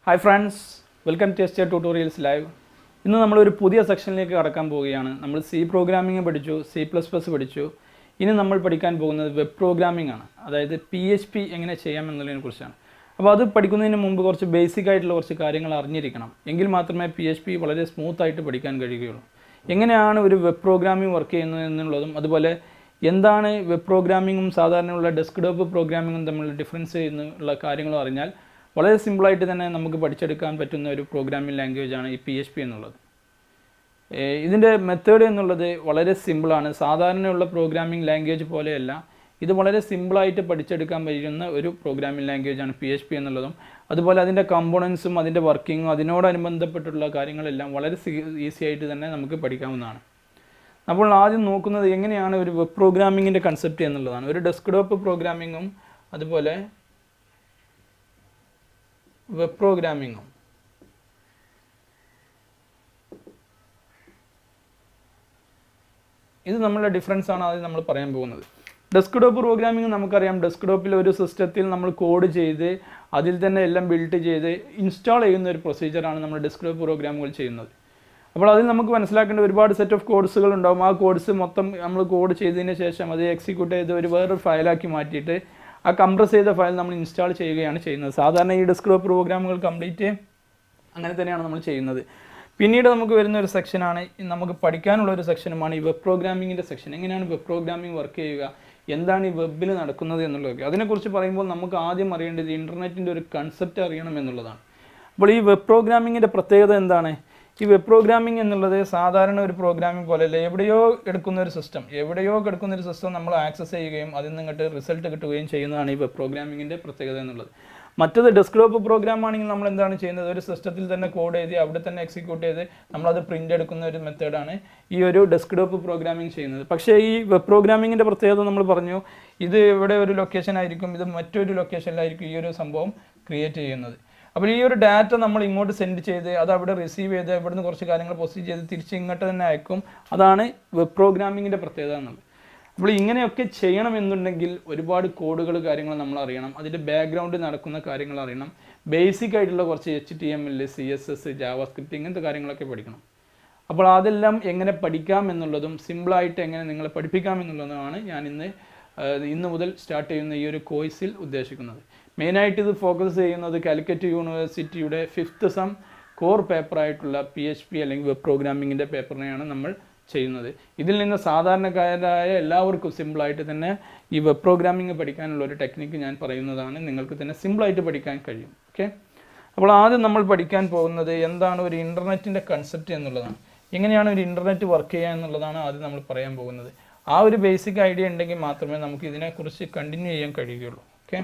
hi friends welcome to S tutorials live ഇന്ന് നമ്മളൊരു പുതിയ സെക്ഷനിലേക്ക് കടക്കാൻ പോവുകയാണ് നമ്മൾ സി പ്രോഗ്രാമിംഗ് പഠിച്ചു സി പ്ലസ് പ്ലസ് പഠിച്ചു ഇനി നമ്മൾ പഠിക്കാൻ പോകുന്നത് വെബ് പ്രോഗ്രാമിംഗ് ആണ് അതായത് പി എച്ച് പി എങ്ങനെ ചെയ്യാം എന്നുള്ളതിനെ കുറിച്ചാണ് അപ്പോൾ അത് പഠിക്കുന്നതിന് മുമ്പ് കുറച്ച് ബേസിക് ആയിട്ടുള്ള കുറച്ച് കാര്യങ്ങൾ അറിഞ്ഞിരിക്കണം എങ്കിൽ മാത്രമേ പി എച്ച് പി വളരെ സ്മൂത്ത് ആയിട്ട് പഠിക്കാൻ കഴിയുകയുള്ളൂ എങ്ങനെയാണ് ഒരു വെബ് പ്രോഗ്രാമിംഗ് വർക്ക് ചെയ്യുന്നത് എന്നുള്ളതും അതുപോലെ എന്താണ് വെബ് പ്രോഗ്രാമിങ്ങും സാധാരണയുള്ള ഡെസ്ക്ടോപ്പ് പ്രോഗ്രാമിങ്ങും തമ്മിലുള്ള ഡിഫറൻസ് എന്നുള്ള കാര്യങ്ങളും അറിഞ്ഞാൽ വളരെ സിമ്പിളായിട്ട് തന്നെ നമുക്ക് പഠിച്ചെടുക്കാൻ പറ്റുന്ന ഒരു പ്രോഗ്രാമിംഗ് ലാംഗ്വേജ് ആണ് ഈ പി എച്ച് പി എന്നുള്ളത് ഏഹ് ഇതിൻ്റെ മെത്തേഡ് എന്നുള്ളത് വളരെ സിമ്പിളാണ് സാധാരണയുള്ള പ്രോഗ്രാമിംഗ് ലാംഗ്വേജ് പോലെയല്ല ഇത് വളരെ സിമ്പിളായിട്ട് പഠിച്ചെടുക്കാൻ പറ്റുന്ന ഒരു പ്രോഗ്രാമിംഗ് ലാംഗ്വേജ് ആണ് പി എച്ച് പി എന്നുള്ളതും അതുപോലെ അതിൻ്റെ കമ്പോണൻസും അതിൻ്റെ വർക്കിങ്ങും അതിനോടനുബന്ധപ്പെട്ടുള്ള കാര്യങ്ങളെല്ലാം വളരെ ഈസി ആയിട്ട് തന്നെ നമുക്ക് പഠിക്കാവുന്നതാണ് അപ്പോൾ ആദ്യം നോക്കുന്നത് എങ്ങനെയാണ് ഒരു വെബ് പ്രോഗ്രാമിങ്ങിൻ്റെ കൺസെപ്റ്റ് എന്നുള്ളതാണ് ഒരു ഡെസ്ക്ടോപ്പ് പ്രോഗ്രാമിങ്ങും അതുപോലെ വെബ് പ്രോഗ്രാമിങ്ങും ഇത് നമ്മളുടെ ഡിഫറൻസ് ആണ് ആദ്യം നമ്മൾ പറയാൻ പോകുന്നത് ഡെസ്ക്ടോപ്പ് പ്രോഗ്രാമിംഗ് നമുക്കറിയാം ഡെസ്ക്ടോപ്പിൽ ഒരു സിസ്റ്റത്തിൽ നമ്മൾ കോഡ് ചെയ്ത് അതിൽ തന്നെ എല്ലാം ബിൽഡ് ചെയ്ത് ഇൻസ്റ്റാൾ ചെയ്യുന്ന ഒരു പ്രൊസീജിയറാണ് നമ്മൾ ഡെസ്ക്ടോപ്പ് പ്രോഗ്രാമുകൾ ചെയ്യുന്നത് അപ്പോൾ അതിൽ നമുക്ക് മനസ്സിലാക്കേണ്ട ഒരുപാട് സെറ്റ് ഓഫ് കോഡ്സുകൾ ഉണ്ടാവും ആ കോഡ്സ് മൊത്തം നമ്മൾ കോഡ് ചെയ്തതിന് ശേഷം അത് എക്സിക്യൂട്ട് ചെയ്ത് ഒരു വേറൊരു ഫയലാക്കി മാറ്റിയിട്ട് ആ കംപ്രസ് ചെയ്ത ഫയൽ നമ്മൾ ഇൻസ്റ്റാൾ ചെയ്യുകയാണ് ചെയ്യുന്നത് സാധാരണ ഈ ഡെസ്ക്ടോപ്പ് പ്രോഗ്രാമുകൾ കംപ്ലീറ്റ് അങ്ങനെ തന്നെയാണ് നമ്മൾ ചെയ്യുന്നത് പിന്നീട് നമുക്ക് വരുന്ന ഒരു സെക്ഷനാണ് നമുക്ക് പഠിക്കാനുള്ള ഒരു സെക്ഷനുമാണ് ഈ വെബ് പ്രോഗ്രാമിങ്ങിൻ്റെ സെക്ഷൻ എങ്ങനെയാണ് വെബ് പ്രോഗ്രാമിംഗ് വർക്ക് ചെയ്യുക എന്താണ് ഈ വെബിൽ നടക്കുന്നത് എന്നുള്ളതൊക്കെ അതിനെക്കുറിച്ച് പറയുമ്പോൾ നമുക്ക് ആദ്യം അറിയേണ്ടത് ഇൻ്റർനെറ്റിൻ്റെ ഒരു കൺസെപ്റ്റ് അറിയണം എന്നുള്ളതാണ് അപ്പോൾ ഈ വെബ് പ്രോഗ്രാമിങ്ങിൻ്റെ പ്രത്യേകത എന്താണ് ഈ വെബ് പ്രോഗ്രാമിംഗ് എന്നുള്ളത് സാധാരണ ഒരു പ്രോഗ്രാമിംഗ് പോലെയല്ല എവിടെയോ എടുക്കുന്ന ഒരു സിസ്റ്റം എവിടെയോ കിടക്കുന്ന ഒരു സിസ്റ്റം നമ്മൾ ആക്സസ് ചെയ്യുകയും അതിൽ നിന്ന് ഇങ്ങോട്ട് റിസൾട്ട് കിട്ടുകയും ചെയ്യുന്നതാണ് ഈ വെബ് പ്രോഗ്രാമിങ്ങിൻ്റെ പ്രത്യേകത എന്നുള്ളത് മറ്റത് ഡെസ്ക്ടോപ്പ് പ്രോഗ്രാം ആണെങ്കിൽ നമ്മൾ എന്താണ് ചെയ്യുന്നത് ഒരു സിസ്റ്റത്തിൽ തന്നെ കോഡ് എഴുതി അവിടെ തന്നെ എക്സിക്യൂട്ട് ചെയ്ത് നമ്മളത് പ്രിൻ്റ് എടുക്കുന്ന ഒരു മെത്തേഡാണ് ഈ ഒരു ഡെസ്ക്ടോപ്പ് പ്രോഗ്രാമിംഗ് ചെയ്യുന്നത് പക്ഷേ ഈ വെബ് പ്രോഗ്രാമിങ്ങിൻ്റെ പ്രത്യേകത നമ്മൾ പറഞ്ഞു ഇത് ഇവിടെ ഒരു ലൊക്കേഷൻ ആയിരിക്കും ഇത് മറ്റൊരു ലൊക്കേഷനിലായിരിക്കും ഈ ഒരു സംഭവം ക്രിയേറ്റ് ചെയ്യുന്നത് അപ്പോൾ ഈ ഒരു ഡാറ്റ നമ്മൾ ഇങ്ങോട്ട് സെൻഡ് ചെയ്ത് അത് അവിടെ റിസീവ് ചെയ്ത് ഇവിടുന്ന് കുറച്ച് കാര്യങ്ങൾ പ്രൊസീജ് ചെയ്ത് തിരിച്ച് ഇങ്ങോട്ട് തന്നെ അയക്കും അതാണ് വെബ് പ്രോഗ്രാമിങ്ങിൻ്റെ പ്രത്യേകത എന്നുള്ളത് അപ്പോൾ ഇങ്ങനെയൊക്കെ ചെയ്യണമെന്നുണ്ടെങ്കിൽ ഒരുപാട് കോഡുകൾ കാര്യങ്ങൾ നമ്മൾ അറിയണം അതിൻ്റെ ബാക്ക്ഗ്രൗണ്ടിൽ നടക്കുന്ന കാര്യങ്ങൾ അറിയണം ബേസിക് ആയിട്ടുള്ള കുറച്ച് H T M L C S S JavaScript ഇങ്ങനത്തെ കാര്യങ്ങളൊക്കെ പഠിക്കണം അപ്പോൾ അതെല്ലാം എങ്ങനെ പഠിക്കാം എന്നുള്ളതും സിമ്പിളായിട്ട് എങ്ങനെ നിങ്ങളെ പഠിപ്പിക്കാം എന്നുള്ളതുമാണ് ഞാൻ ഇന്ന് ഇന്ന് മുതൽ സ്റ്റാർട്ട് ചെയ്യുന്ന ഈ ഒരു കോഴ്സിൽ ഉദ്ദേശിക്കുന്നത് മെയിനായിട്ട് ഇത് ഫോക്കസ് ചെയ്യുന്നത് കാലിക്കറ്റ് യൂണിവേഴ്സിറ്റിയുടെ ഫിഫ്ത്ത് സം കോർ പേപ്പറായിട്ടുള്ള പി എച്ച് പി അല്ലെങ്കിൽ വെബ് പ്രോഗ്രാമിങ്ങിൻ്റെ പേപ്പറിനെയാണ് നമ്മൾ ചെയ്യുന്നത് ഇതിൽ നിന്ന് സാധാരണക്കാരായ എല്ലാവർക്കും സിമ്പിളായിട്ട് തന്നെ ഈ വെബ് പ്രോഗ്രാമിംഗ് പഠിക്കാനുള്ള ഒരു ടെക്നിക്ക് ഞാൻ പറയുന്നതാണ് നിങ്ങൾക്ക് തന്നെ സിമ്പിളായിട്ട് പഠിക്കാൻ കഴിയും ഓക്കെ അപ്പോൾ ആദ്യം നമ്മൾ പഠിക്കാൻ പോകുന്നത് എന്താണ് ഒരു ഇൻ്റർനെറ്റിൻ്റെ കൺസെപ്റ്റ് എന്നുള്ളതാണ് എങ്ങനെയാണ് ഒരു ഇൻ്റർനെറ്റ് വർക്ക് ചെയ്യുക എന്നുള്ളതാണ് ആദ്യം നമ്മൾ പറയാൻ പോകുന്നത് ആ ഒരു ബേസിക് ഐഡിയ ഉണ്ടെങ്കിൽ മാത്രമേ നമുക്ക് ഇതിനെക്കുറിച്ച് കണ്ടിന്യൂ ചെയ്യാൻ കഴിയുകയുള്ളൂ ഓക്കെ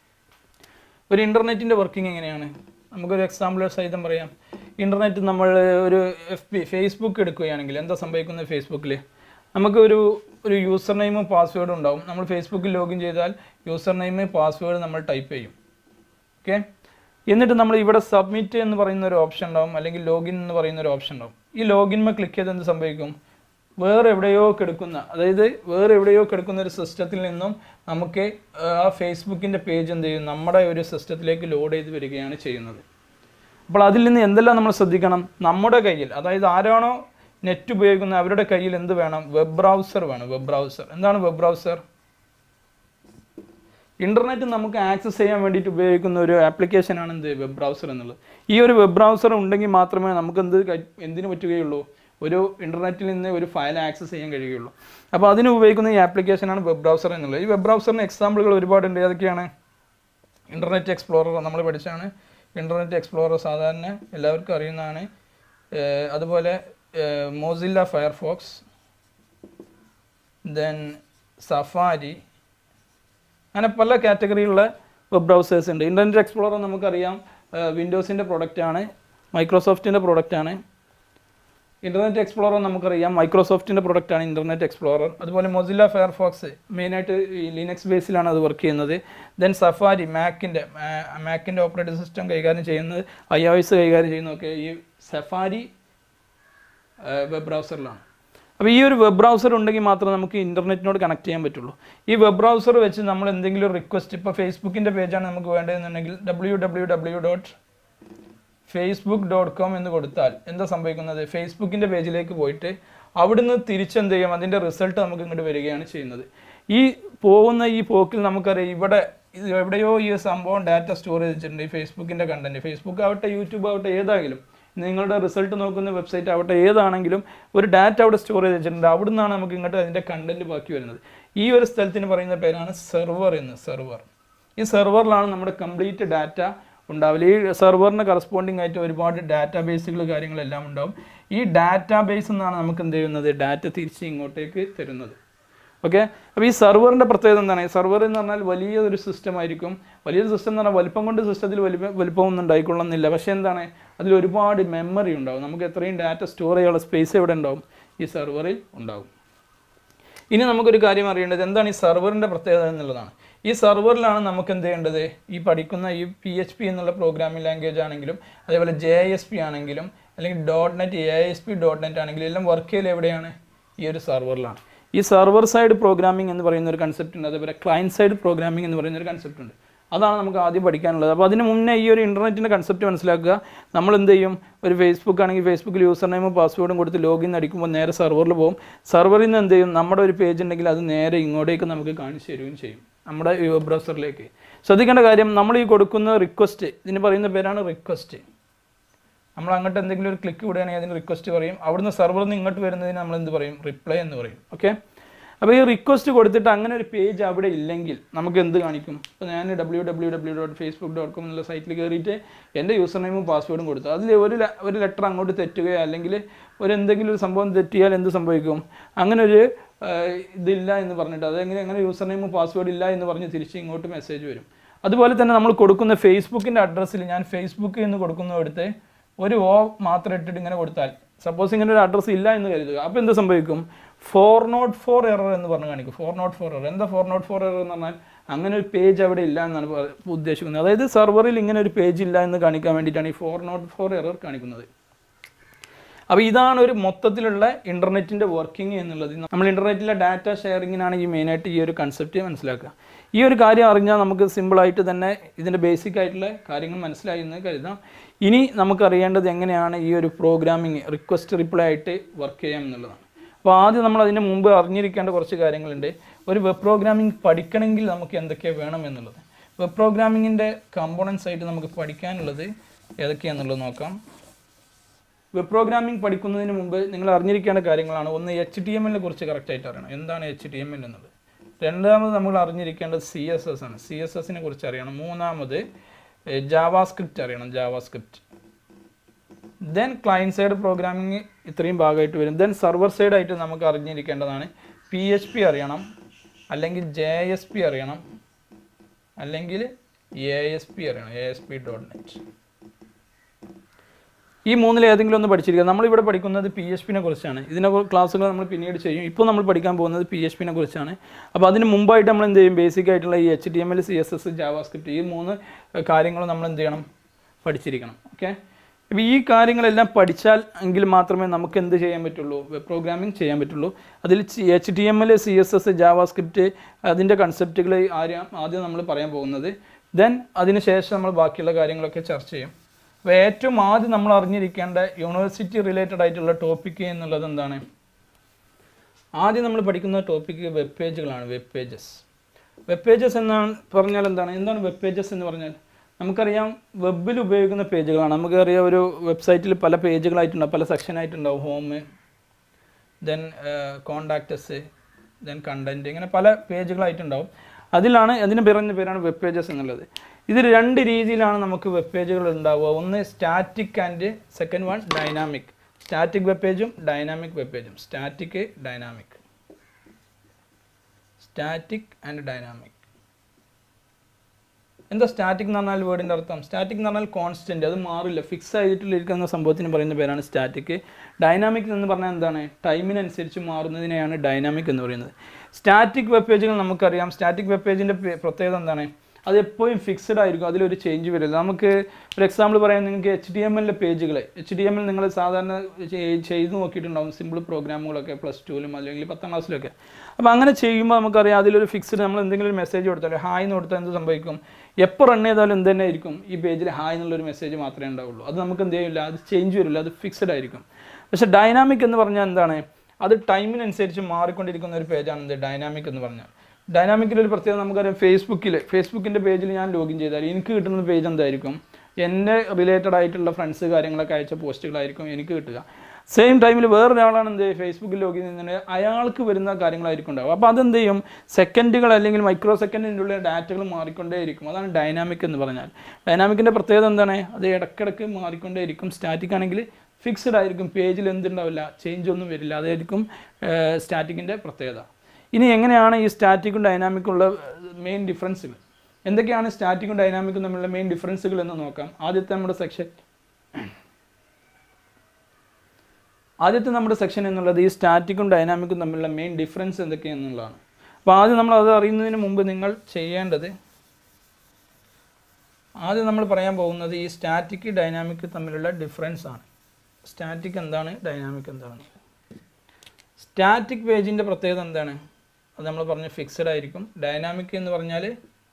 ഒരു ഇൻ്റർനെറ്റിൻ്റെ വർക്കിംഗ് എങ്ങനെയാണ് നമുക്കൊരു എക്സാമ്പിൾ സഹിതം പറയാം ഇൻ്റർനെറ്റ് നമ്മൾ ഒരു എഫ് ബി ഫേസ്ബുക്ക് എടുക്കുകയാണെങ്കിൽ എന്താ സംഭവിക്കുന്നത് ഫേസ്ബുക്കിൽ നമുക്ക് ഒരു ഒരു യൂസർ നെയിമും പാസ്വേഡും ഉണ്ടാവും നമ്മൾ ഫേസ്ബുക്കിൽ ലോഗിൻ ചെയ്താൽ യൂസർ നെയിം പാസ്വേഡ് നമ്മൾ ടൈപ്പ് ചെയ്യും ഓക്കെ എന്നിട്ട് നമ്മൾ ഇവിടെ സബ്മിറ്റ് എന്ന് പറയുന്ന ഒരു ഓപ്ഷൻ ഉണ്ടാവും അല്ലെങ്കിൽ ലോഗിൻ എന്ന് പറയുന്ന ഒരു ഓപ്ഷൻ ഉണ്ടാവും ഈ ലോഗിന്മേ ക്ലിക്ക് ചെയ്ത് എന്ത് സംഭവിക്കും വേറെ എവിടെയോ കിടക്കുന്ന അതായത് വേറെ എവിടെയോ കിടക്കുന്ന ഒരു സിസ്റ്റത്തിൽ നിന്നും നമുക്ക് ആ ഫേസ്ബുക്കിൻ്റെ പേജ് എന്ത് ചെയ്യും നമ്മുടെ ഒരു സിസ്റ്റത്തിലേക്ക് ലോഡ് ചെയ്ത് വരികയാണ് ചെയ്യുന്നത് അപ്പോൾ അതിൽ നിന്ന് എന്തെല്ലാം നമ്മൾ ശ്രദ്ധിക്കണം നമ്മുടെ കയ്യിൽ അതായത് ആരാണോ നെറ്റ് ഉപയോഗിക്കുന്ന അവരുടെ കയ്യിൽ എന്ത് വേണം വെബ് ബ്രൗസർ വേണം വെബ് ബ്രൗസർ എന്താണ് വെബ് ബ്രൗസർ ഇൻ്റർനെറ്റ് നമുക്ക് ആക്സസ് ചെയ്യാൻ വേണ്ടിയിട്ട് ഉപയോഗിക്കുന്ന ഒരു ആപ്ലിക്കേഷനാണ് എന്ത് വെബ് ബ്രൗസർ എന്നുള്ളത് ഈ ഒരു വെബ് ബ്രൗസർ ഉണ്ടെങ്കിൽ മാത്രമേ നമുക്ക് എന്ത് എന്തിനു പറ്റുകയുള്ളൂ ഒരു ഇൻ്റർനെറ്റിൽ നിന്ന് ഒരു ഫയൽ ആക്സസ് ചെയ്യാൻ കഴിയുകയുള്ളൂ അപ്പോൾ അതിന് ഉപയോഗിക്കുന്ന ഈ ആപ്ലിക്കേഷനാണ് വെബ് ബ്രൗസർ എന്നുള്ളത് ഈ വെബ് ബ്രൗസറിന് എക്സാമ്പിളുകൾ ഒരുപാടുണ്ട് ഏതൊക്കെയാണ് ഇൻ്റർനെറ്റ് എക്സ്പ്ലോറർ നമ്മൾ പഠിച്ചാണ് ഇൻ്റർനെറ്റ് എക്സ്പ്ലോറർ സാധാരണ എല്ലാവർക്കും അറിയുന്നതാണ് അതുപോലെ മോസില്ല ഫയർഫോക്സ് ദെൻ സഫാരി അങ്ങനെ പല കാറ്റഗറിയിലുള്ള വെബ് ബ്രൗസേഴ്സ് ഉണ്ട് ഇൻ്റർനെറ്റ് എക്സ്പ്ലോറർ നമുക്കറിയാം വിൻഡോസിൻ്റെ പ്രൊഡക്റ്റാണ് മൈക്രോസോഫ്റ്റിൻ്റെ പ്രൊഡക്റ്റാണ് ഇൻ്റർനെറ്റ് എക്സ്പ്ലോറർ നമുക്കറിയാം മൈക്രോസോഫ്റ്റിൻ്റെ പ്രൊഡക്റ്റാണ് ഇൻ്റർനെറ്റ് എക്സ്പ്ലോറർ അതുപോലെ മൊസില്ല ഫയർഫോക്സ് മെയിനായിട്ട് ഈ ലിനക്സ് ബേസിലാണ് അത് വർക്ക് ചെയ്യുന്നത് ദെൻ സഫാരി മാക്കിൻ്റെ മാക്കിൻ്റെ ഓപ്പറേറ്റിംഗ് സിസ്റ്റം കൈകാര്യം ചെയ്യുന്നത് ഐ ഒ എസ് കൈകാര്യം ചെയ്യുന്നതൊക്കെ ഈ സഫാരി വെബ് ബ്രൗസറിലാണ് അപ്പോൾ ഈ ഒരു വെബ് ബ്രൗസർ ഉണ്ടെങ്കിൽ മാത്രമേ നമുക്ക് ഇൻ്റർനെറ്റിനോട് കണക്ട് ചെയ്യാൻ പറ്റുള്ളൂ ഈ വെബ് ബ്രൗസർ വെച്ച് നമ്മൾ എന്തെങ്കിലും റിക്വസ്റ്റ് ഇപ്പോൾ ഫേസ്ബുക്കിൻ്റെ പേജാണ് നമുക്ക് വേണ്ടതെന്നുണ്ടെങ്കിൽ W W W dot Facebook dot com എന്ന് കൊടുത്താൽ എന്താ സംഭവിക്കുന്നത് ഫേസ്ബുക്കിൻ്റെ പേജിലേക്ക് പോയിട്ട് അവിടുന്ന് തിരിച്ചെന്ത് ചെയ്യും അതിൻ്റെ റിസൾട്ട് നമുക്ക് ഇങ്ങോട്ട് വരികയാണ് ചെയ്യുന്നത് ഈ പോകുന്ന ഈ പോക്കിൽ നമുക്കറിയാം ഇവിടെ ഇത് എവിടെയോ ഈ സംഭവം ഡാറ്റ സ്റ്റോർ ചെയ്ത് വെച്ചിട്ടുണ്ട് ഈ ഫേസ്ബുക്കിൻ്റെ കണ്ടന്റ് ഫേസ്ബുക്ക് ആവട്ടെ യൂട്യൂബ് ആവട്ടെ ഏതായാലും നിങ്ങളുടെ റിസൾട്ട് നോക്കുന്ന വെബ്സൈറ്റ് ആവട്ടെ ഏതാണെങ്കിലും ഒരു ഡാറ്റ അവിടെ സ്റ്റോർ ചെയ്ത് വെച്ചിട്ടുണ്ട് അവിടെ നിന്നാണ് നമുക്ക് ഇങ്ങോട്ട് അതിൻ്റെ കണ്ടന്റ് ബാക്കി വരുന്നത് ഈ ഒരു സ്ഥലത്തിന് പറയുന്ന പേരാണ് സെർവർ എന്ന് സെർവർ ഈ സെർവറിലാണ് നമ്മുടെ കംപ്ലീറ്റ് ഡാറ്റ ഉണ്ടാവില്ല ഈ സെർവറിന് കറസ്പോണ്ടിങ് ആയിട്ട് ഒരുപാട് ഡാറ്റാ ബേസുകൾ കാര്യങ്ങളെല്ലാം ഉണ്ടാവും ഈ ഡാറ്റാ ബേസ് എന്നാണ് നമുക്ക് എന്ത് ചെയ്യുന്നത് ഡാറ്റ തിരിച്ച് ഇങ്ങോട്ടേക്ക് തരുന്നത് ഓക്കെ അപ്പോൾ ഈ സെർവറിൻ്റെ പ്രത്യേകത എന്താണ് ഈ സെർവർ എന്ന് പറഞ്ഞാൽ വലിയ ഒരു സിസ്റ്റം ആയിരിക്കും വലിയൊരു സിസ്റ്റം എന്ന് പറഞ്ഞാൽ വലിപ്പം കൊണ്ട് സിസ്റ്റത്തിൽ വലിയ വലിപ്പമൊന്നും ഉണ്ടായിക്കൊള്ളുന്നില്ല പക്ഷേ എന്താണ് അതിൽ ഒരുപാട് മെമ്മറി ഉണ്ടാവും നമുക്ക് എത്രയും ഡാറ്റ സ്റ്റോർ ചെയ്യാനുള്ള സ്പേസ് എവിടെ ഉണ്ടാവും ഈ സെർവറിൽ ഉണ്ടാവും ഇനി നമുക്കൊരു കാര്യം അറിയേണ്ടത് എന്താണ് ഈ സെർവറിൻ്റെ പ്രത്യേകത എന്നുള്ളതാണ് ഈ സെർവറിലാണ് നമുക്ക് എന്ത് ചെയ്യേണ്ടത് ഈ പഠിക്കുന്ന ഈ പി എച്ച് പി എന്നുള്ള പ്രോഗ്രാമിംഗ് ലാംഗ്വേജ് ആണെങ്കിലും അതേപോലെ ജെ എസ് പി ആണെങ്കിലും അല്ലെങ്കിൽ dot net A S P dot net ആണെങ്കിലും എല്ലാം വർക്ക് ചെയ്യൽ എവിടെയാണ് ഈ ഒരു സെർവറിലാണ് ഈ സെർവർ സൈഡ് പ്രോഗ്രാമിംഗ് എന്ന് പറയുന്ന ഒരു കൺസെപ്റ്റ് ഉണ്ട് അതേപോലെ ക്ലയൻറ്റ് സൈഡ് പ്രോഗ്രാമിംഗ് എന്ന് പറയുന്ന ഒരു കൺസെപ്റ്റ് ഉണ്ട് അതാണ് നമുക്ക് ആദ്യം പഠിക്കാനുള്ളത് അപ്പോൾ അതിന് മുന്നേ ഈ ഒരു ഇൻ്റർനെറ്റിൻ്റെ കൺസെപ്റ്റ് മനസ്സിലാക്കുക നമ്മൾ എന്ത് ചെയ്യും ഒരു ഫേസ്ബുക്ക് ആണെങ്കിൽ ഫേസ്ബുക്കിൽ യൂസർ നെയിമും പാസ്വേഡും കൊടുത്ത് ലോഗിൻ അടിക്കുമ്പോൾ നേരെ സെർവറിൽ പോകും സെർവറിൽ നിന്ന് എന്ത് ചെയ്യും നമ്മുടെ ഒരു പേജ് ഉണ്ടെങ്കിൽ അത് നേരെ ഇങ്ങോട്ടേക്ക് നമുക്ക് കാണിച്ചു തരികയും ചെയ്യും നമ്മുടെ വെബ് ബ്രൗസറിലേക്ക് ശ്രദ്ധിക്കേണ്ട കാര്യം നമ്മൾ ഈ കൊടുക്കുന്ന റിക്വസ്റ്റ് ഇതിന് പറയുന്ന പേരാണ് റിക്വസ്റ്റ് നമ്മൾ അങ്ങോട്ട് എന്തെങ്കിലും ഒരു ക്ലിക്ക് വിടുകയാണെങ്കിൽ അതിന് റിക്വസ്റ്റ് പറയും അവിടുന്ന് സെർവറിൽ നിന്ന് ഇങ്ങോട്ട് വരുന്നതിന് നമ്മൾ എന്ത് പറയും റിപ്ലൈ എന്ന് പറയും ഓക്കെ അപ്പോൾ ഈ റിക്വസ്റ്റ് കൊടുത്തിട്ട് അങ്ങനെ ഒരു പേജ് അവിടെ ഇല്ലെങ്കിൽ നമുക്ക് എന്ത് കാണിക്കും ഇപ്പോൾ ഞാൻ W W W dot Facebook dot com എന്നുള്ള സൈറ്റിൽ കയറിയിട്ട് എൻ്റെ യൂസർ നെയിമും പാസ്വേഡും കൊടുത്തു അതിൽ ഒരു ല- ഒരു ലെറ്റർ അങ്ങോട്ട് തെറ്റുകയോ അല്ലെങ്കിൽ ഒരു എന്തെങ്കിലും ഒരു സംഭവം തെറ്റിയാൽ എന്ത് സംഭവിക്കും അങ്ങനെ ഒരു ആഹ്, ഇതില്ല എന്ന് പറഞ്ഞിട്ട് അതെങ്ങനെ അങ്ങനെ യൂസർ നെയിമും പാസ്വേഡ് ഇല്ല എന്ന് പറഞ്ഞ് തിരിച്ച് ഇങ്ങോട്ട് മെസ്സേജ് വരും അതുപോലെ തന്നെ നമ്മൾ കൊടുക്കുന്ന ഫേസ്ബുക്കിൻ്റെ അഡ്രസ്സിൽ ഞാൻ ഫേസ്ബുക്ക് എന്ന് കൊടുക്കുന്നിടത്ത് ഒരു ഓ മാത്രം ഇട്ടിട്ട് ഇങ്ങനെ കൊടുത്താൽ സപ്പോസ് ഇങ്ങനെ ഒരു അഡ്രസ്സ് ഇല്ല എന്ന് കരുതുക അപ്പോൾ എന്ത് സംഭവിക്കും ഫോർ നോട്ട് ഫോർ എറർ എന്ന് പറഞ്ഞ് കാണിക്കും ഫോർ നോട്ട് ഫോർ എറർ എന്താ ഫോർ നോട്ട് ഫോർ എറർ എന്ന് പറഞ്ഞാൽ അങ്ങനെ ഒരു പേജ് അവിടെ ഇല്ല എന്നാണ് പറ- ഉദ്ദേശിക്കുന്നത് അതായത് സെർവറിൽ ഇങ്ങനെ ഒരു പേജ് ഇല്ല എന്ന് കാണിക്കാൻ വേണ്ടിയിട്ടാണ് ഈ ഫോർ നോട്ട് ഫോർ എറർ കാണിക്കുന്നത് അപ്പോൾ ഇതാണ് ഒരു മൊത്തത്തിലുള്ള ഇൻ്റർനെറ്റിൻ്റെ വർക്കിംഗ് എന്നുള്ളത് നമ്മൾ ഇൻ്റർനെറ്റിലെ ഡാറ്റ ഷെയറിങ്ങിനാണ് ഈ മെയിനായിട്ട് ഈ ഒരു കൺസെപ്റ്റ് മനസ്സിലാക്കുക ഈ ഒരു കാര്യം അറിഞ്ഞാൽ നമുക്ക് സിമ്പിളായിട്ട് തന്നെ ഇതിൻ്റെ ബേസിക് ആയിട്ടുള്ള കാര്യങ്ങൾ മനസ്സിലായി എന്ന് കരുതാം ഇനി നമുക്ക് അറിയേണ്ടത് എങ്ങനെയാണ് ഈ ഒരു പ്രോഗ്രാമിംഗ് റിക്വസ്റ്റ് റിപ്ലൈ ആയിട്ട് വർക്ക് ചെയ്യാം എന്നുള്ളതാണ് അപ്പോൾ ആദ്യം നമ്മൾ അതിന് മുമ്പ് അറിഞ്ഞിരിക്കേണ്ട കുറച്ച് കാര്യങ്ങളുണ്ട് ഒരു വെബ് പ്രോഗ്രാമിംഗ് പഠിക്കണമെങ്കിൽ നമുക്ക് എന്തൊക്കെ വേണം എന്നുള്ളത് വെബ് പ്രോഗ്രാമിങ്ങിൻ്റെ കമ്പോണൻസ് ആയിട്ട് നമുക്ക് പഠിക്കാനുള്ളത് ഏതൊക്കെയാണെന്നുള്ളത് നോക്കാം വെബ് പ്രോഗ്രാമിംഗ് പഠിക്കുന്നതിന് മുമ്പ് നിങ്ങൾ അറിഞ്ഞിരിക്കേണ്ട കാര്യങ്ങളാണ് ഒന്ന് എച്ച് ടി എം എല്ലിനെ കുറിച്ച് കറക്റ്റായിട്ട് അറിയണം എന്താണ് എച്ച് ടി എം എൽ എന്നുള്ളത് രണ്ടാമത് നമ്മൾ അറിഞ്ഞിരിക്കേണ്ടത് സി എസ് എസ് ആണ് സി എസ് എസിനെ കുറിച്ച് അറിയണം മൂന്നാമത് ജാവാസ്ക്രിപ്റ്റ് അറിയണം JavaScript then client side programming ഇത്രയും ഭാഗമായിട്ട് വരും ദെൻ സെർവർ സൈഡ് ആയിട്ട് നമുക്ക് അറിഞ്ഞിരിക്കേണ്ടതാണ് പി എച്ച് പി അറിയണം അല്ലെങ്കിൽ ജെ എസ് പി അറിയണം അല്ലെങ്കിൽ എ എസ് പി അറിയണം A S P dot net ഈ മൂന്നിൽ ഏതെങ്കിലും ഒന്ന് പഠിച്ചിരിക്കുക നമ്മളിവിടെ പഠിക്കുന്നത് പി എച്ച് പിനെ കുറിച്ചാണ് ഇതിനെ ക്ലാസ്സുകൾ നമ്മൾ പിന്നീട് ചെയ്യും ഇപ്പോൾ നമ്മൾ പഠിക്കാൻ പോകുന്നത് പി എച്ച് പിനെ കുറിച്ചാണ് അപ്പോൾ അതിന് മുമ്പായിട്ട് നമ്മൾ എന്ത് ചെയ്യും ബേസിക് ആയിട്ടുള്ള ഈ H T M L C S S JavaScript ഈ മൂന്ന് കാര്യങ്ങളും നമ്മൾ എന്ത് ചെയ്യണം പഠിച്ചിരിക്കണം ഓക്കെ അപ്പോൾ ഈ കാര്യങ്ങളെല്ലാം പഠിച്ചാൽ എങ്കിൽ മാത്രമേ നമുക്ക് എന്ത് ചെയ്യാൻ പറ്റുള്ളൂ വെബ് പ്രോഗ്രാമിംഗ് ചെയ്യാൻ പറ്റുള്ളൂ അതിൽ H T M L C S S JavaScript അതിൻ്റെ കൺസെപ്റ്റുകൾ ആദ്യം ആദ്യം നമ്മൾ പറയാൻ പോകുന്നത് ദെൻ അതിന് ശേഷം നമ്മൾ ബാക്കിയുള്ള കാര്യങ്ങളൊക്കെ ചർച്ച ചെയ്യും അപ്പോൾ ഏറ്റവും ആദ്യം നമ്മൾ അറിഞ്ഞിരിക്കേണ്ട യൂണിവേഴ്സിറ്റി റിലേറ്റഡ് ആയിട്ടുള്ള ടോപ്പിക്ക് എന്നുള്ളത് എന്താണ് ആദ്യം നമ്മൾ പഠിക്കുന്ന ടോപ്പിക്ക് വെബ് പേജുകളാണ് വെബ് പേജസ് വെബ് പേജസ് എന്നാണ് പറഞ്ഞാൽ എന്താണ് എന്താണ് വെബ് പേജസ് എന്ന് പറഞ്ഞാൽ നമുക്കറിയാം വെബിൽ ഉപയോഗിക്കുന്ന പേജുകളാണ് നമുക്കറിയാം ഒരു വെബ്സൈറ്റിൽ പല പേജുകളായിട്ടുണ്ടാവും പല സെക്ഷനായിട്ടുണ്ടാവും home then contacts then content ഇങ്ങനെ പല പേജുകളായിട്ടുണ്ടാവും അതിലാണ് അതിന് പറയുന്ന പേരാണ് വെബ് പേജസ് എന്നുള്ളത് ഇത് രണ്ട് രീതിയിലാണ് നമുക്ക് വെബ് പേജുകൾ ഉണ്ടാവുക ഒന്ന് static and second one dynamic static web പേജും ഡൈനാമിക് വെബ് പേജും static dynamic static and dynamic എന്താ സ്റ്റാറ്റിക് എന്ന് പറഞ്ഞാൽ വേർഡിൻ്റെ അർത്ഥം സ്റ്റാറ്റിക് എന്ന് പറഞ്ഞാൽ കോൺസ്റ്റൻറ്റ് അത് മാറില്ല ഫിക്സ് ആയിട്ടുള്ളിരിക്കുന്ന സംഭവത്തിന് പറയുന്ന പേരാണ് സ്റ്റാറ്റിക് ഡൈനാമിക് എന്ന് പറഞ്ഞാൽ എന്താണ് ടൈമിനനുസരിച്ച് മാറുന്നതിനെയാണ് ഡൈനാമിക് എന്ന് പറയുന്നത് സ്റ്റാറ്റിക് വെബ് പേജുകൾ നമുക്കറിയാം സ്റ്റാറ്റിക് വെബ് പേജിൻ്റെ പ്രത്യേകത എന്താണ് അത് എപ്പോഴും ഫിക്സഡ് ആയിരിക്കും അതിലൊരു ചേഞ്ച് വരില്ല നമുക്ക് ഒരു എക്സാമ്പിൾ പറയാൻ നിങ്ങൾക്ക് എച്ച് ഡി എം എല്ലിൻ്റെ പേജുകൾ എച്ച് ഡി എം എൽ നിങ്ങൾ സാധാരണ ചെയ്- ചെയ്ത് നോക്കിയിട്ടുണ്ടാവും സിമ്പിൾ പ്രോഗ്രാമുകളൊക്കെ പ്ലസ് ടുവിലും അല്ലെങ്കിൽ പത്താം ക്ലാസ്സിലൊക്കെ അപ്പോൾ അങ്ങനെ ചെയ്യുമ്പോൾ നമുക്കറിയാം അതിലൊരു ഫിക്സ്ഡ് നമ്മൾ എന്തെങ്കിലും ഒരു മെസ്സേജ് കൊടുത്താൽ ഹായ് എന്ന് കൊടുത്താൽ എന്ത് സംഭവിക്കും എപ്പോൾ റൺ ചെയ്താലും എന്ത് തന്നെ ആയിരിക്കും ഈ പേജിൽ ഹായ് എന്നുള്ളൊരു മെസ്സേജ് മാത്രമേ ഉണ്ടാവുള്ളൂ അത് നമുക്ക് എന്ത് ചെയ്യില്ല അത് ചേഞ്ച് വരില്ല അത് ഫിക്സഡ് ആയിരിക്കും പക്ഷേ ഡൈനാമിക് എന്ന് പറഞ്ഞാൽ എന്താണ് അത് ടൈമിനനുസരിച്ച് മാറിക്കൊണ്ടിരിക്കുന്ന ഒരു പേജാണ് എന്ത് ഡൈനാമിക് എന്ന് പറഞ്ഞാൽ ഡൈനാമിക്കിൽ ഒരു പ്രത്യേകത നമുക്കറിയാം ഫേസ്ബുക്കിൽ ഫേസ്ബുക്കിൻ്റെ പേജിൽ ഞാൻ ലോഗിൻ ചെയ്താൽ എനിക്ക് കിട്ടുന്ന പേജ് എന്തായിരിക്കും എൻ്റെ റിലേറ്റഡ് ആയിട്ടുള്ള ഫ്രണ്ട്സ് കാര്യങ്ങളൊക്കെ അയച്ച പോസ്റ്റുകളായിരിക്കും എനിക്ക് കിട്ടുക സെയിം ടൈമിൽ വേറൊരാളാണ് എന്ത് ഫേസ്ബുക്കിൽ ലോഗിൻ ചെയ്യുന്നത് അയാൾക്ക് വരുന്ന കാര്യങ്ങളായിരിക്കും ഉണ്ടാവും അപ്പോൾ അതെന്ത് ചെയ്യും സെക്കൻഡുകൾ അല്ലെങ്കിൽ മൈക്രോ സെക്കൻഡിൻ്റെ ഉള്ളിൽ ഡാറ്റകൾ മാറിക്കൊണ്ടേയിരിക്കും അതാണ് ഡൈനാമിക് എന്ന് പറഞ്ഞാൽ ഡൈനാമിക്കിൻ്റെ പ്രത്യേകത എന്താണ് അത് ഇടയ്ക്കിടയ്ക്ക് മാറിക്കൊണ്ടേയിരിക്കും സ്റ്റാറ്റിക് ആണെങ്കിൽ ഫിക്സ്ഡ് ആയിരിക്കും പേജിൽ എന്തുണ്ടാവില്ല ചേഞ്ച് ഒന്നും വരില്ല അതായിരിക്കും സ്റ്റാറ്റിക്കിൻ്റെ പ്രത്യേകത ഇനി എങ്ങനെയാണ് ഈ സ്റ്റാറ്റിക്കും ഡൈനാമിക്കും ഉള്ള മെയിൻ ഡിഫറൻസുകൾ എന്തൊക്കെയാണ് സ്റ്റാറ്റിക്കും ഡൈനാമിക്കും തമ്മിലുള്ള മെയിൻ ഡിഫറൻസുകൾ എന്ന് നോക്കാം ആദ്യത്തെ നമ്മുടെ സെക്ഷൻ ആദ്യത്തെ നമ്മുടെ സെക്ഷൻ എന്നുള്ളത് ഈ സ്റ്റാറ്റിക്കും ഡൈനാമിക്കും തമ്മിലുള്ള മെയിൻ ഡിഫറൻസ് എന്തൊക്കെയാണെന്നുള്ളതാണ് അപ്പോൾ ആദ്യം നമ്മൾ അത് അറിയുന്നതിന് മുമ്പ് നിങ്ങൾ ചെയ്യേണ്ടത് ആദ്യം നമ്മൾ പറയാൻ പോകുന്നത് ഈ സ്റ്റാറ്റിക് ഡൈനാമിക് തമ്മിലുള്ള ഡിഫറൻസ് ആണ് സ്റ്റാറ്റിക് എന്താണ് ഡൈനാമിക് എന്താണ് സ്റ്റാറ്റിക് പേജിൻ്റെ പ്രത്യേകത എന്താണ് അത് നമ്മൾ പറഞ്ഞ ഫിക്സഡ് ആയിരിക്കും ഡൈനാമിക് എന്ന് പറഞ്ഞാൽ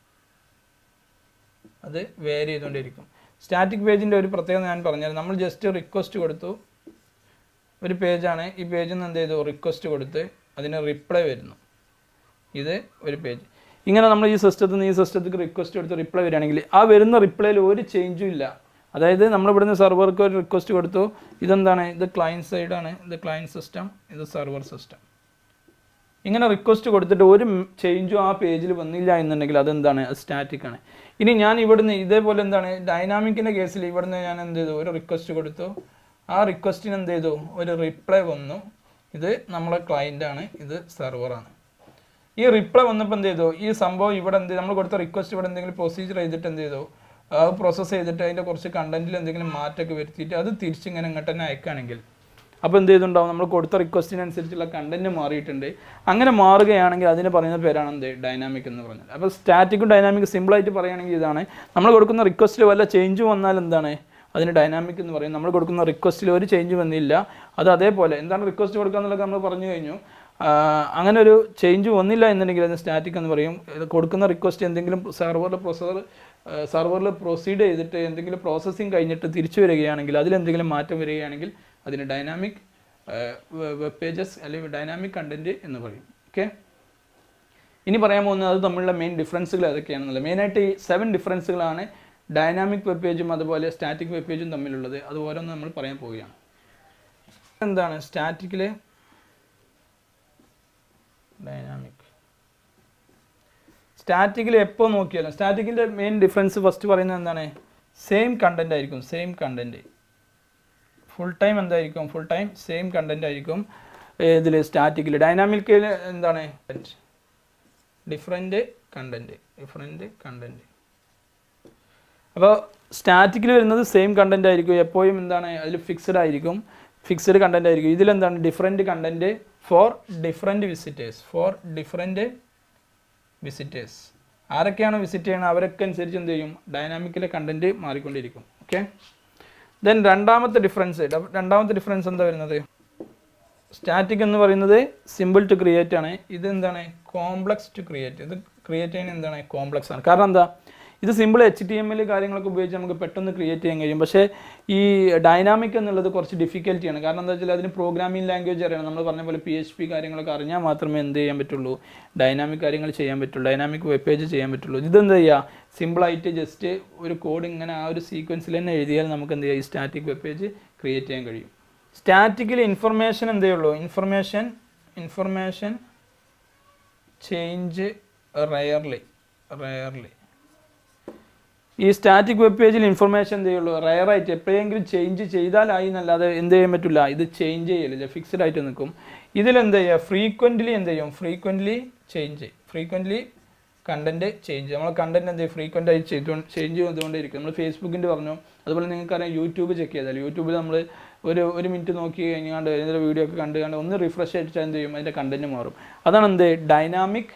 അത് വേരി ചെയ്തുകൊണ്ടിരിക്കും സ്റ്റാറ്റിക് പേജിൻ്റെ ഒരു പ്രത്യേകത ഞാൻ പറഞ്ഞാൽ നമ്മൾ ജസ്റ്റ് റിക്വസ്റ്റ് കൊടുത്തു ഒരു പേജാണ് ഈ പേജിൽ നിന്ന് എന്ത് ചെയ്തു റിക്വസ്റ്റ് കൊടുത്ത് അതിന് റിപ്ലൈ വരുന്നു ഇത് ഒരു പേജ് ഇങ്ങനെ നമ്മൾ ഈ സിസ്റ്റത്തിൽ നിന്ന് ഈ സിസ്റ്റത്തിക്ക് റിക്വസ്റ്റ് കൊടുത്ത് റിപ്ലൈ വരികയാണെങ്കിൽ ആ വരുന്ന റിപ്ലൈയിൽ ഒരു ചേഞ്ചും ഇല്ല അതായത് നമ്മൾ ഇവിടുന്ന് സെർവർക്ക് ഒരു റിക്വസ്റ്റ് കൊടുത്തു ഇതെന്താണ് ഇത് ക്ലയൻറ്റ് സൈഡാണ് ഇത് ക്ലയൻറ്റ് സിസ്റ്റം ഇത് സെർവർ സിസ്റ്റം ഇങ്ങനെ റിക്വസ്റ്റ് കൊടുത്തിട്ട് ഒരു ചേഞ്ചും ആ പേജിൽ വന്നില്ല എന്നുണ്ടെങ്കിൽ അതെന്താണ് അത് സ്റ്റാറ്റിക് ആണ് ഇനി ഞാൻ ഇവിടുന്ന് ഇതേപോലെ എന്താണ് ഡൈനാമിക്കിൻ്റെ കേസിൽ ഇവിടുന്ന് ഞാൻ എന്ത് ചെയ്തു ഒരു റിക്വസ്റ്റ് കൊടുത്തു ആ റിക്വസ്റ്റിന് എന്ത് ചെയ്തു ഒരു റിപ്ലൈ വന്നു ഇത് നമ്മളെ client ആണ് ഇത് സെർവറാണ് ഈ റിപ്ലൈ വന്നപ്പോൾ എന്ത് ചെയ്തു ഈ സംഭവം ഇവിടെ എന്ത് നമ്മൾ കൊടുത്ത റിക്വസ്റ്റ് ഇവിടെ എന്തെങ്കിലും പ്രൊസീജിയർ ചെയ്തിട്ട് എന്ത് ചെയ്തു അത് പ്രോസസ്സ് ചെയ്തിട്ട് അതിൻ്റെ കുറച്ച് കണ്ടന്റിൽ എന്തെങ്കിലും മാറ്റമൊക്കെ വരുത്തിയിട്ട് അത് തിരിച്ചിങ്ങനെ ഇങ്ങോട്ട് തന്നെ അയക്കുകയാണെങ്കിൽ അപ്പോൾ എന്ത് ചെയ്തിട്ടുണ്ടാവും നമ്മൾ കൊടുത്ത റിക്വസ്റ്റിനനുസരിച്ചുള്ള കണ്ടന്റ് മാറിയിട്ടുണ്ട് അങ്ങനെ മാറുകയാണെങ്കിൽ അതിന് പറയുന്ന പേരാണ് എന്ത് ഡൈനാമിക് എന്ന് പറഞ്ഞാൽ അപ്പോൾ സ്റ്റാറ്റിക്കും ഡൈനാമിക് സിമ്പിളായിട്ട് പറയുകയാണെങ്കിൽ ഇതാണ് നമ്മൾ കൊടുക്കുന്ന റിക്വസ്റ്റിൽ വല്ല ചേഞ്ച് വന്നാൽ എന്താണ് അതിന് ഡൈനാമിക് എന്ന് പറയും നമ്മൾ കൊടുക്കുന്ന റിക്വസ്റ്റിൽ ഒരു ചേഞ്ച് വന്നില്ല അത് അതേപോലെ എന്താണ് റിക്വസ്റ്റ് കൊടുക്കുക എന്നുള്ളത് നമ്മൾ പറഞ്ഞു കഴിഞ്ഞു ആ, അങ്ങനെ ഒരു ചേഞ്ച് വന്നില്ല എന്നുണ്ടെങ്കിൽ അതിന് സ്റ്റാറ്റിക് എന്ന് പറയും ഇത് കൊടുക്കുന്ന റിക്വസ്റ്റ് എന്തെങ്കിലും സെർവറിൽ പ്രൊസസർ സെർവറിൽ പ്രൊസീഡ് ചെയ്തിട്ട് എന്തെങ്കിലും പ്രോസസ്സിങ് കഴിഞ്ഞിട്ട് തിരിച്ചു വരികയാണെങ്കിൽ അതിലെന്തെങ്കിലും മാറ്റം വരികയാണെങ്കിൽ അതിന് ഡൈനാമിക് വെബ് പേജസ് അല്ലെങ്കിൽ ഡൈനാമിക് കണ്ടന്റ് എന്ന് പറയും ഓക്കെ ഇനി പറയാൻ പോകുന്നത് അത് തമ്മിലുള്ള മെയിൻ ഡിഫറൻസുകൾ ഏതൊക്കെയാണെന്നുള്ളത് മെയിനായിട്ട് ഈ സെവൻ ഡിഫറൻസുകളാണ് ഡൈനാമിക് വെബ് പേജും അതുപോലെ സ്റ്റാറ്റിക് വെബ് പേജും തമ്മിലുള്ളത് അത് ഓരോന്ന് നമ്മൾ പറയാൻ പോവുകയാണ് എന്താണ് സ്റ്റാറ്റിക്കിൽ ഡൈനാമിക് സ്റ്റാറ്റിക്കിൽ എപ്പോൾ നോക്കിയാലും സ്റ്റാറ്റിക്കിൻ്റെ മെയിൻ ഡിഫറൻസ് ഫസ്റ്റ് പറയുന്നത് എന്താണ് സെയിം കണ്ടന്റ് ആയിരിക്കും സെയിം കണ്ടന്റ് ഫുൾ ടൈം എന്തായിരിക്കും ഫുൾ ടൈം സെയിം കണ്ടന്റ് ആയിരിക്കും ഇതിൽ സ്റ്റാറ്റിക്കിൽ ഡൈനാമിക്കിൽ എന്താണ് ഡിഫറെൻറ്റ് കണ്ടന്റ് ഡിഫറെൻറ്റ് കണ്ടന്റ് അപ്പോൾ സ്റ്റാറ്റിക്കിൽ വരുന്നത് സെയിം കണ്ടന്റ് ആയിരിക്കും എപ്പോഴും എന്താണ് അതിൽ ഫിക്സഡ് ആയിരിക്കും ഫിക്സഡ് കണ്ടന്റ് ആയിരിക്കും ഇതിലെന്താണ് different content for different visitors for different visitors ആരൊക്കെയാണ് വിസിറ്റ് ചെയ്യുന്നത് അവരൊക്കെ അനുസരിച്ച് എന്ത് ചെയ്യും ഡൈനാമിക്കിലെ കണ്ടന്റ് മാറിക്കൊണ്ടിരിക്കും ഓക്കെ ദെൻ രണ്ടാമത്തെ ഡിഫറൻസ് രണ്ടാമത്തെ ഡിഫറൻസ് എന്താ വരുന്നത് സ്റ്റാറ്റിക് എന്ന് പറയുന്നത് സിമ്പിൾ ടു ക്രിയേറ്റ് ആണ് ഇത് എന്താണ് കോംപ്ലക്സ് ടു ക്രിയേറ്റ് ഇത് ക്രിയേറ്റ് ചെയ്യാൻ എന്താണ് കോംപ്ലക്സ് ആണ് കാരണം എന്താ ഇത് simple H T M L കാര്യങ്ങളൊക്കെ ഉപയോഗിച്ച് നമുക്ക് പെട്ടെന്ന് ക്രിയേറ്റ് ചെയ്യാൻ കഴിയും പക്ഷേ ഈ ഡൈനാമിക് എന്നുള്ളത് കുറച്ച് ഡിഫിക്കൽറ്റിയാണ് കാരണം എന്താ വെച്ചാൽ അതിന് പ്രോഗ്രാമിംഗ് ലാംഗ്വേജ് അറിയണം നമ്മൾ പറഞ്ഞ പോലെ പി എച്ച് പി കാര്യങ്ങളൊക്കെ അറിഞ്ഞാൽ മാത്രമേ എന്ത് ചെയ്യാൻ പറ്റുള്ളൂ ഡൈനാമിക് കാര്യങ്ങൾ ചെയ്യാൻ പറ്റുള്ളൂ ഡൈനാമിക് വെബ് പേജ് ചെയ്യാൻ പറ്റുള്ളൂ ഇതെന്താ ചെയ്യുക സിമ്പിളായിട്ട് ജസ്റ്റ് ഒരു കോഡ് ഇങ്ങനെ ആ ഒരു സീക്വൻസിൽ തന്നെ എഴുതിയാൽ നമുക്ക് എന്ത് ചെയ്യാം ഈ സ്റ്റാറ്റിക് വെബ് പേജ് ക്രിയേറ്റ് ചെയ്യാൻ കഴിയും സ്റ്റാറ്റിക്കിൽ ഇൻഫർമേഷൻ എന്തേ ഉള്ളൂ information information change rarely rarely ഈ സ്റ്റാറ്റിക് വെബ് പേജിൽ ഇൻഫർമേഷൻ എന്ത് ചെയ്യുള്ളൂ റയറായിട്ട് എപ്പോഴെങ്കിലും ചേഞ്ച് ചെയ്താലായി എന്നല്ലാതെ എന്ത് ചെയ്യാൻ പറ്റില്ല ഇത് ചേഞ്ച് ചെയ്യലില്ല ഫിക്സഡ് ആയിട്ട് നിൽക്കും ഇതിലെന്ത് ചെയ്യുക ഫ്രീക്വൻ്റ്ലി എന്ത് ചെയ്യും frequently change frequently content change നമ്മൾ കണ്ടന്റ് എന്ത് ചെയ്യും ഫ്രീക്വൻ്റ് ആയി ചെയ്തു ചേഞ്ച് ചെയ്തുകൊണ്ടേയിരിക്കും നമ്മൾ ഫേസ്ബുക്കിൻ്റെ പറഞ്ഞു അതുപോലെ നിങ്ങൾക്കറിയാം യൂട്യൂബ് ചെക്ക് ചെയ്താൽ യൂട്യൂബിൽ നമ്മൾ ഒരു ഒരു മിനിറ്റ് നോക്കി കഴിഞ്ഞാണ്ട് അതിൻ്റെ വീഡിയോ ഒക്കെ കണ്ട് കണ്ട് ഒന്ന് റിഫ്രഷ് അടിച്ചാൽ എന്ത് ചെയ്യും അതിൻ്റെ കണ്ടന്റ് മാറും അതാണ് എന്ത് ഡൈനാമിക്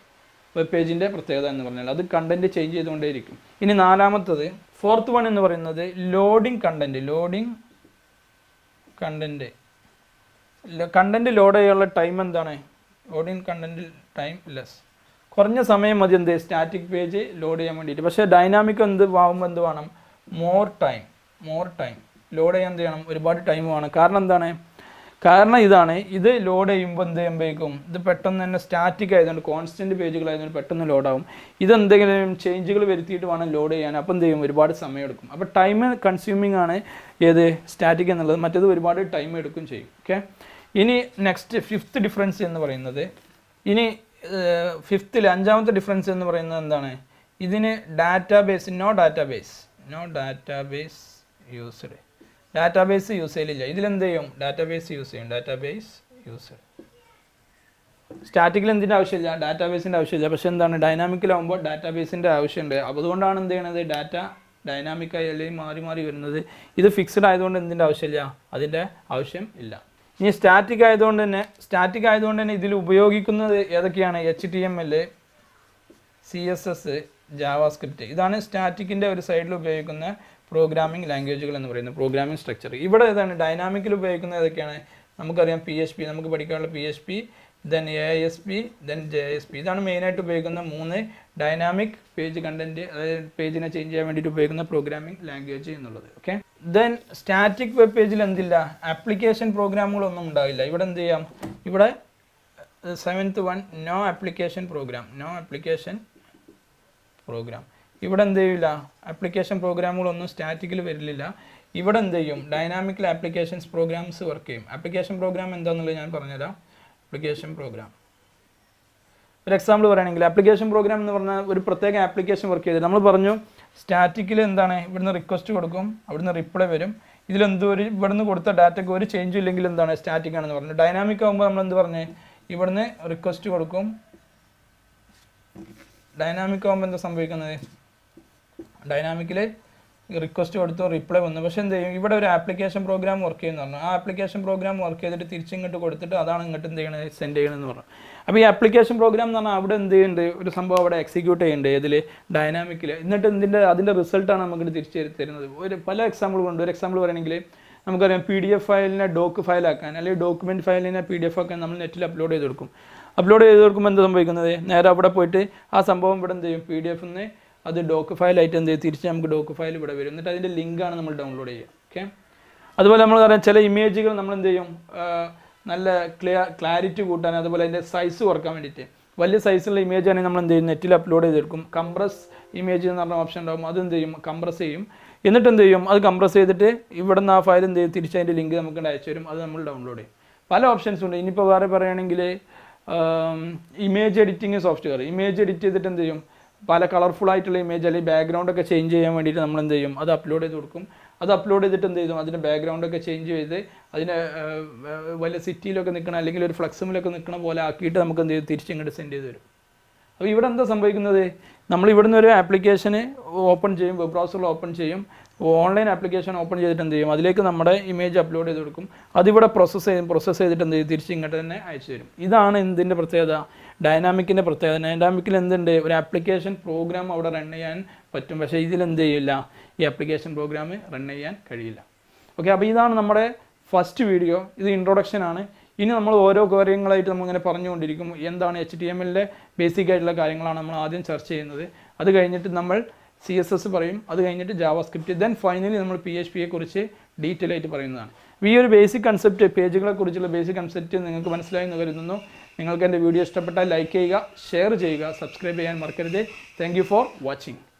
വെബ് പേജിൻ്റെ പ്രത്യേകത എന്ന് പറഞ്ഞാൽ അത് കണ്ടന്റ് ചേഞ്ച് ചെയ്തുകൊണ്ടേയിരിക്കും ഇനി നാലാമത്തത് ഫോർത്ത് വൺ എന്ന് പറയുന്നത് loading content loading content content load ചെയ്യാനുള്ള ടൈം എന്താണ് ലോഡിംഗ് കണ്ടന്റ് ടൈം ലെസ് കുറഞ്ഞ സമയം മതി എന്ത് സ്റ്റാറ്റിക് പേജ് ലോഡ് ചെയ്യാൻ വേണ്ടിയിട്ട് പക്ഷേ ഡൈനാമിക് എന്ത് ആവുമ്പോൾ എന്ത് വേണം more time more time load ചെയ്യാൻ എന്ത് ചെയ്യണം ഒരുപാട് ടൈം വേണം കാരണം എന്താണ് കാരണം ഇതാണ് ഇത് ലോഡ് ചെയ്യുമ്പോൾ എന്ത് ചെയ്യുമ്പോഴേക്കും ഇത് പെട്ടെന്ന് തന്നെ സ്റ്റാറ്റിക് ആയതുകൊണ്ട് കോൺസ്റ്റൻറ്റ് പേജുകളായതുകൊണ്ട് പെട്ടെന്ന് ലോഡാവും ഇതെന്തെങ്കിലും ചേഞ്ചുകൾ വരുത്തിയിട്ട് വേണം ലോഡ് ചെയ്യാൻ അപ്പോൾ എന്ത് ചെയ്യും ഒരുപാട് സമയം എടുക്കും അപ്പോൾ ടൈം കൺസ്യൂമിങ് ആണ് ഏത് സ്റ്റാറ്റിക് എന്നുള്ളത് മറ്റേത് ഒരുപാട് ടൈം എടുക്കും ചെയ്യും ഓക്കെ ഇനി നെക്സ്റ്റ് ഫിഫ്ത്ത് ഡിഫറൻസ് എന്ന് പറയുന്നത് ഇനി ഫിഫ്ത്തിൽ അഞ്ചാമത്തെ ഡിഫറൻസ് എന്ന് പറയുന്നത് എന്താണ് ഇതിന് database no database no database used database use ചെയ്യലില്ല ഇതിലെന്ത് ചെയ്യും ഡാറ്റാബേസ് യൂസ് ചെയ്യും ഡാറ്റാബേസ് യൂസ് സ്റ്റാറ്റിക്കിൽ എന്തിൻ്റെ ആവശ്യമില്ല ഡാറ്റാബേസിൻ്റെ ആവശ്യമില്ല പക്ഷെ എന്താണ് ഡൈനാമിക്കിലാവുമ്പോൾ ഡാറ്റാബേസിൻ്റെ ആവശ്യമുണ്ട് അപ്പോൾ അതുകൊണ്ടാണ് എന്ത് ചെയ്യണത് ഡാറ്റ ഡൈനാമിക്കായി അല്ലെങ്കിൽ മാറി മാറി വരുന്നത് ഇത് ഫിക്സഡ് ആയതുകൊണ്ട് എന്തിൻ്റെ ആവശ്യമില്ല അതിൻ്റെ ആവശ്യം ഇല്ല ഇനി സ്റ്റാറ്റിക് ആയതുകൊണ്ട് തന്നെ സ്റ്റാറ്റിക് ആയതുകൊണ്ട് തന്നെ ഇതിൽ ഉപയോഗിക്കുന്നത് ഏതൊക്കെയാണ് H T M L C S S JavaScript ഇതാണ് സ്റ്റാറ്റിക്കിൻ്റെ ഒരു സൈഡിൽ ഉപയോഗിക്കുന്ന പ്രോഗ്രാമിംഗ് ലാംഗ്വേജുകൾ എന്ന് പറയുന്നത് പ്രോഗ്രാമിംഗ് സ്ട്രക്ചർ ഇവിടെ ഏതാണ് ഡൈനാമിക്കിൽ ഉപയോഗിക്കുന്നത് ഏതൊക്കെയാണ് നമുക്കറിയാം പി എച്ച് പി നമുക്ക് പഠിക്കാനുള്ള P H P then A S P then J S P ഇതാണ് മെയിനായിട്ട് ഉപയോഗിക്കുന്ന മൂന്ന് ഡൈനാമിക് പേജ് കണ്ടന്റ് അതായത് പേജിനെ ചേഞ്ച് ചെയ്യാൻ വേണ്ടിയിട്ട് ഉപയോഗിക്കുന്ന പ്രോഗ്രാമിംഗ് ലാംഗ്വേജ് എന്നുള്ളത് ഓക്കെ ദെൻ സ്റ്റാറ്റിക് വെബ് പേജിൽ എന്തില്ല ആപ്ലിക്കേഷൻ പ്രോഗ്രാമുകളൊന്നും ഉണ്ടാവില്ല ഇവിടെ എന്ത് ചെയ്യാം ഇവിടെ seventh one no application program no application program ഇവിടെ എന്ത് ചെയ്യില്ല ആപ്ലിക്കേഷൻ പ്രോഗ്രാമുകളൊന്നും സ്റ്റാറ്റിക്കിൽ വരില്ല ഇവിടെ എന്ത് ചെയ്യും ഡൈനാമിക്കൽ ആപ്ലിക്കേഷൻസ് പ്രോഗ്രാംസ് വർക്ക് ചെയ്യും ആപ്ലിക്കേഷൻ പ്രോഗ്രാം എന്താണെന്നുള്ളത് ഞാൻ പറഞ്ഞുതരാം ആപ്ലിക്കേഷൻ പ്രോഗ്രാം ഒരു എക്സാമ്പിൾ പറയുകയാണെങ്കിൽ ആപ്ലിക്കേഷൻ പ്രോഗ്രാം എന്ന് പറഞ്ഞാൽ ഒരു പ്രത്യേക ആപ്ലിക്കേഷൻ വർക്ക് ചെയ്ത് നമ്മൾ പറഞ്ഞു സ്റ്റാറ്റിക്കിൽ എന്താണ് ഇവിടുന്ന് റിക്വസ്റ്റ് കൊടുക്കും അവിടുന്ന് റിപ്ലൈ വരും ഇതിലെന്തോ ഒരു ഇവിടുന്ന് കൊടുത്ത ഡാറ്റയ്ക്ക് ഒരു ചേഞ്ചും ഇല്ലെങ്കിൽ എന്താണ് സ്റ്റാറ്റിക് ആണെന്ന് പറഞ്ഞു ഡൈനാമിക് ആകുമ്പോൾ നമ്മൾ എന്ത് പറഞ്ഞേ ഇവിടുന്ന് റിക്വസ്റ്റ് കൊടുക്കും ഡൈനാമിക് ആകുമ്പോൾ എന്താ സംഭവിക്കുന്നത് ഡൈനാമിക്കിൽ റിക്വസ്റ്റ് കൊടുത്തു റിപ്ലൈ വന്നു പക്ഷേ എന്ത് ചെയ്യും ഇവിടെ ഒരു ആപ്ലിക്കേഷൻ പ്രോഗ്രാം വർക്ക് ചെയ്യുന്ന പറഞ്ഞു ആ ആപ്ലിക്കേഷൻ പ്രോഗ്രാം വർക്ക് ചെയ്തിട്ട് തിരിച്ചിങ്ങോട്ട് കൊടുത്തിട്ട് അതാണ് ഇങ്ങോട്ട് എന്ത് ചെയ്യണത് സെൻഡ് ചെയ്യണമെന്ന് പറഞ്ഞു അപ്പോൾ ഈ ആപ്ലിക്കേഷൻ പ്രോഗ്രാം എന്ന് പറഞ്ഞാൽ അവിടെ എന്ത് ചെയ്യുന്നുണ്ട് ഒരു സംഭവം അവിടെ എക്സിക്യൂട്ട് ചെയ്യുന്നുണ്ട് ഇതിൽ ഡൈനാമിക്കിൽ എന്നിട്ട് എന്തിൻ്റെ അതിൻ്റെ റിസൾട്ടാണ് നമുക്ക് തിരിച്ചു തരുന്നത് ഒരു പല എക്സാമ്പിളുകളുണ്ട് ഒരു എക്സാമ്പിൾ പറയണമെങ്കിൽ നമുക്കറിയാം പി ഡി എഫ് ഫയലിനെ ഡോക്ക് ഫയലാക്കാൻ അല്ലെങ്കിൽ ഡോക്യുമെൻറ്റ് ഫയലിനെ പി ഡി എഫ് ആക്കാൻ നമ്മൾ നെറ്റിൽ അപ്ലോഡ് ചെയ്ത് കൊടുക്കും അപ്ലോഡ് ചെയ്ത് കൊടുക്കുമ്പോൾ എന്താ സംഭവിക്കുന്നത് നേരെ അവിടെ പോയിട്ട് ആ സംഭവം ഇവിടെ എന്ത് ചെയ്യും പി ഡി എഫ് നിന്ന് അത് ഡോക്ക് ഫയലായിട്ട് എന്ത് ചെയ്യും തിരിച്ച് നമുക്ക് ഡോക്ക് ഫയൽ ഇവിടെ വരും എന്നിട്ട് അതിൻ്റെ ലിങ്കാണ് നമ്മൾ ഡൗൺലോഡ് ചെയ്യുക ഓക്കെ അതുപോലെ നമ്മൾ പറയാം ചില ഇമേജുകൾ നമ്മൾ എന്ത് ചെയ്യും ആ, നല്ല ക്ലിയർ ക്ലാരിറ്റി കൂട്ടാൻ അതുപോലെ അതിൻ്റെ സൈസ് കുറക്കാൻ വേണ്ടിയിട്ട് വലിയ സൈസുള്ള ഇമേജ് ആണെങ്കിൽ നമ്മൾ എന്ത് ചെയ്യും നെറ്റിൽ അപ്ലോഡ് ചെയ്തെടുക്കും കംപ്രസ് ഇമേജ് എന്ന് പറഞ്ഞ ഓപ്ഷൻ ഉണ്ടാകും അത് എന്ത് ചെയ്യും കംപ്രസ് ചെയ്യും എന്നിട്ട് എന്ത് ചെയ്യും അത് കംപ്രസ് ചെയ്തിട്ട് ഇവിടെ നിന്ന് ആ ഫയൽ എന്ത് ചെയ്യും തിരിച്ച് അതിൻ്റെ ലിങ്ക് നമുക്ക് അയച്ചു തരും അത് നമ്മൾ ഡൗൺലോഡ് ചെയ്യും പല ഓപ്ഷൻസ് ഉണ്ട് ഇനിയിപ്പോൾ വേറെ പറയുകയാണെങ്കിൽ image editing software image edit ചെയ്തിട്ട് എന്ത് ചെയ്യും പല കളർഫുൾ ആയിട്ടുള്ള ഇമേജ് അല്ലെങ്കിൽ ബാക്ക്ഗ്രൗണ്ട് ഒക്കെ ചേഞ്ച് ചെയ്യാൻ വേണ്ടിയിട്ട് നമ്മൾ എന്ത് ചെയ്യും അത് അപ്ലോഡ് ചെയ്ത് കൊടുക്കും അത് അപ്ലോഡ് ചെയ്തിട്ട് എന്ത് ചെയ്യും അതിൻ്റെ ബാക്ക്ഗ്രൗണ്ട് ഒക്കെ ചേഞ്ച് ചെയ്ത് അതിന് ഏർ, ഏർ, വല്ല സിറ്റിയിലൊക്കെ നിൽക്കണം അല്ലെങ്കിൽ ഒരു ഫ്ലക്സിമിലൊക്കെ നിൽക്കണ പോലെ ആക്കിയിട്ട് നമുക്ക് എന്ത് ചെയ്യും തിരിച്ച് ഇങ്ങോട്ട് സെൻഡ് ചെയ്ത് തരും അപ്പോൾ ഇവിടെ എന്താ സംഭവിക്കുന്നത് നമ്മൾ ഇവിടുന്ന് ഒരു ആപ്ലിക്കേഷന് ഓപ്പൺ ചെയ്യും വെബ് ബ്രൗസറിൽ ഓപ്പൺ ചെയ്യും ഓൺലൈൻ ആപ്ലിക്കേഷൻ ഓപ്പൺ ചെയ്തിട്ട് എന്ത് ചെയ്യും അതിലേക്ക് നമ്മുടെ ഇമേജ് അപ്ലോഡ് ചെയ്ത് കൊടുക്കും അതിവിടെ പ്രോസസ്സ് ചെയ്യും പ്രോസസ്സ് ചെയ്തിട്ട് എന്ത് ചെയ്യും തിരിച്ച് ഇങ്ങോട്ട് തന്നെ അയച്ചു തരും ഇതാണ് എന്തിൻ്റെ പ്രത്യേകത ഡൈനാമിക്കിൻ്റെ പ്രത്യേകത ഡൈനാമിക്കിൽ എന്തുണ്ട് ഒരു ആപ്ലിക്കേഷൻ പ്രോഗ്രാം അവിടെ റൺ ചെയ്യാൻ പറ്റും പക്ഷേ ഇതിൽ എന്ത് ചെയ്യില്ല ഈ ആപ്ലിക്കേഷൻ പ്രോഗ്രാം റൺ ചെയ്യാൻ കഴിയില്ല ഓക്കെ അപ്പോൾ ഇതാണ് നമ്മുടെ ഫസ്റ്റ് വീഡിയോ ഇത് ഇൻട്രൊഡക്ഷൻ ആണ് ഇനി നമ്മൾ ഓരോ കാര്യങ്ങളായിട്ട് നമ്മളിങ്ങനെ പറഞ്ഞുകൊണ്ടിരിക്കും എന്താണ് എച്ച് ടി എം എല്ലിൻ്റെ ബേസിക് ആയിട്ടുള്ള കാര്യങ്ങളാണ് നമ്മൾ ആദ്യം ചർച്ച ചെയ്യുന്നത് അത് കഴിഞ്ഞിട്ട് നമ്മൾ സി എസ് എസ് പറയും അത് കഴിഞ്ഞിട്ട് ജാവാസ്ക്രിപ്റ്റ് ദെൻ ഫൈനലി നമ്മൾ പി എച്ച് പിയെ കുറിച്ച് ഡീറ്റെയിൽ ആയിട്ട് പറയുന്നതാണ് അപ്പോൾ ഈ ഒരു ബേസിക് കൺസെപ്റ്റ് പേജുകളെ കുറിച്ചുള്ള ബേസിക് കൺസെപ്റ്റ് നിങ്ങൾക്ക് മനസ്സിലായി എന്ന് കരുതുന്നു നിങ്ങൾക്ക് എൻ്റെ വീഡിയോ ഇഷ്ടപ്പെട്ടാൽ ലൈക്ക് ചെയ്യുക ഷെയർ ചെയ്യുക സബ്സ്ക്രൈബ് ചെയ്യാൻ മറക്കരുത് താങ്ക് യു ഫോർ വാച്ചിങ്